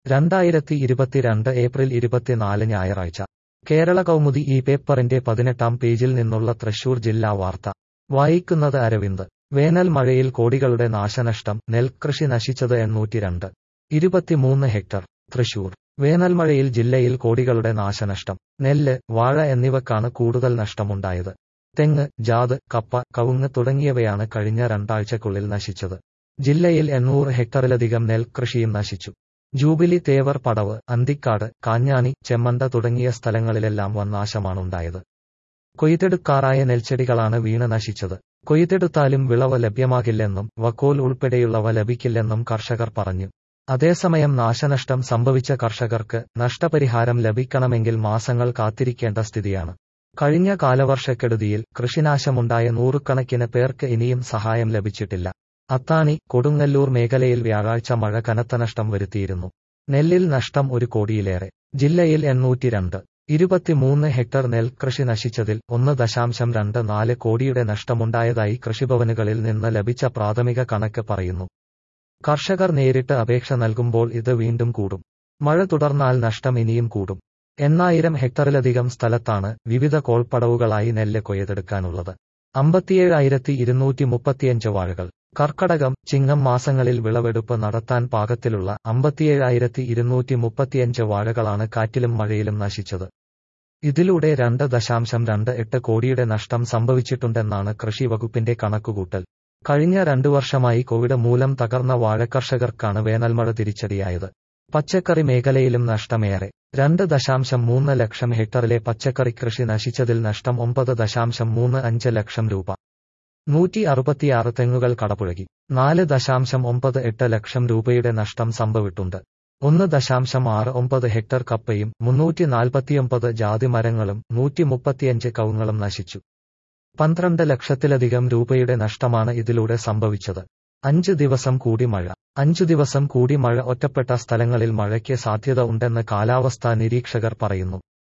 രണ്ടായിരത്തി ഇരുപത്തിരണ്ട് ഏപ്രിൽ ഇരുപത്തിനാല് ഞായറാഴ്ച കേരള കൗമുദി ഈ പേപ്പറിന്റെ പതിനെട്ടാം പേജിൽ നിന്നുള്ള തൃശൂർ ജില്ലാ വാർത്ത വായിക്കുന്നത് അരവിന്ദ് വേനൽ മഴയിൽ കോടികളുടെ നാശനഷ്ടം നെൽകൃഷി നശിച്ചത് എണ്ണൂറ്റിരണ്ട് ഇരുപത്തിമൂന്ന് ഹെക്ടർ തൃശൂർ വേനൽമഴയിൽ ജില്ലയിൽ കോടികളുടെ നാശനഷ്ടം നെല്ല് വാഴ എന്നിവക്കാണ് കൂടുതൽ നഷ്ടമുണ്ടായത് തെങ്ങ് ജാത് കപ്പ കവുങ്ങ് തുടങ്ങിയവയാണ് കഴിഞ്ഞ രണ്ടാഴ്ചക്കുള്ളിൽ നശിച്ചത് ജില്ലയിൽ എണ്ണൂറ് ഹെക്ടറിലധികം നെൽകൃഷിയും നശിച്ചു ജൂബിലി തേവർ പടവ് അന്തിക്കാട് കാഞ്ഞാണി ചെമ്മണ്ട തുടങ്ങിയ സ്ഥലങ്ങളിലെല്ലാം വൻ നാശമാണുണ്ടായത് കൊയ്തെടുക്കാറായ നെൽച്ചെടികളാണ് വീണ് നശിച്ചത് കൊയ്തെടുത്താലും വിളവ് ലഭ്യമാകില്ലെന്നും വക്കോൽ ഉൾപ്പെടെയുള്ളവ ലഭിക്കില്ലെന്നും കർഷകർ പറഞ്ഞു അതേസമയം നാശനഷ്ടം സംഭവിച്ച കർഷകർക്ക് നഷ്ടപരിഹാരം ലഭിക്കണമെങ്കിൽ മാസങ്ങൾ കാത്തിരിക്കേണ്ട സ്ഥിതിയാണ് കഴിഞ്ഞ കാലവർഷക്കെടുതിയിൽ കൃഷിനാശമുണ്ടായ നൂറുകണക്കിന് പേർക്ക് ഇനിയും സഹായം ലഭിച്ചിട്ടില്ല അത്താണി കൊടുങ്ങല്ലൂർ മേഖലയിൽ വ്യാഴാഴ്ച മഴ കനത്ത നഷ്ടം വരുത്തിയിരുന്നു നെല്ലിൽ നഷ്ടം ഒരു കോടിയിലേറെ ജില്ലയിൽ എണ്ണൂറ്റിരണ്ട് ഇരുപത്തിമൂന്ന് ഹെക്ടർ നെൽകൃഷി നശിച്ചതിൽ ഒന്ന് ദശാംശം രണ്ട് നാല് കോടിയുടെ നഷ്ടമുണ്ടായതായി കൃഷിഭവനുകളിൽ നിന്ന് ലഭിച്ച പ്രാഥമിക കണക്ക് പറയുന്നു കർഷകർ നേരിട്ട് അപേക്ഷ നൽകുമ്പോൾ ഇത് വീണ്ടും കൂടും മഴ തുടർന്നാൽ നഷ്ടം ഇനിയും കൂടും എണ്ണായിരം ഹെക്ടറിലധികം സ്ഥലത്താണ് വിവിധ കോൾപ്പടവുകളായി നെല്ല് കൊയ്തെടുക്കാനുള്ളത് അമ്പത്തിയേഴായിരത്തി ഇരുന്നൂറ്റി മുപ്പത്തിയഞ്ച് വാഴകൾ കർക്കടകം ചിങ്ങം മാസങ്ങളിൽ വിളവെടുപ്പ് നടത്താൻ പാകത്തിലുള്ള അമ്പത്തിയേഴായിരത്തി ഇരുന്നൂറ്റി മുപ്പത്തിയഞ്ച് വാഴകളാണ് കാറ്റിലും മഴയിലും നശിച്ചത് ഇതിലൂടെ രണ്ട് ദശാംശം രണ്ട് എട്ട് കോടിയുടെ നഷ്ടം സംഭവിച്ചിട്ടുണ്ടെന്നാണ് കൃഷി വകുപ്പിന്റെ കണക്കുകൂട്ടൽ കഴിഞ്ഞ രണ്ടു വർഷമായി കോവിഡ് മൂലം തകർന്ന വാഴക്കർഷകർക്കാണ് വേനൽമഴ തിരിച്ചടിയായത് പച്ചക്കറി മേഖലയിലും നഷ്ടമേറെ രണ്ട് ദശാംശം മൂന്ന് ലക്ഷം ഹെക്ടറിലെ പച്ചക്കറി കൃഷി നശിച്ചതിൽ നഷ്ടം ഒമ്പത് ദശാംശം മൂന്ന് അഞ്ച് ലക്ഷം രൂപ നൂറ്റി അറുപത്തിയാറ് തെങ്ങുകൾ കടപുഴകി നാല് ദശാംശം ഒമ്പത് എട്ട് ലക്ഷം രൂപയുടെ നഷ്ടം സംഭവിട്ടുണ്ട് ഒന്ന് ദശാംശം ആറ് ഒമ്പത് ഹെക്ടർ കപ്പയും മുന്നൂറ്റി നാൽപ്പത്തിയൊമ്പത് ജാതിമരങ്ങളും നൂറ്റി മുപ്പത്തിയഞ്ച് കവുങ്ങളും നശിച്ചു പന്ത്രണ്ട് ലക്ഷത്തിലധികം രൂപയുടെ നഷ്ടമാണ് ഇതിലൂടെ സംഭവിച്ചത് അഞ്ച് ദിവസം കൂടി മഴ അഞ്ചു ദിവസം കൂടി മഴ ഒറ്റപ്പെട്ട സ്ഥലങ്ങളിൽ മഴയ്ക്ക് സാധ്യത ഉണ്ടെന്ന് കാലാവസ്ഥാ നിരീക്ഷകർ പറയുന്നു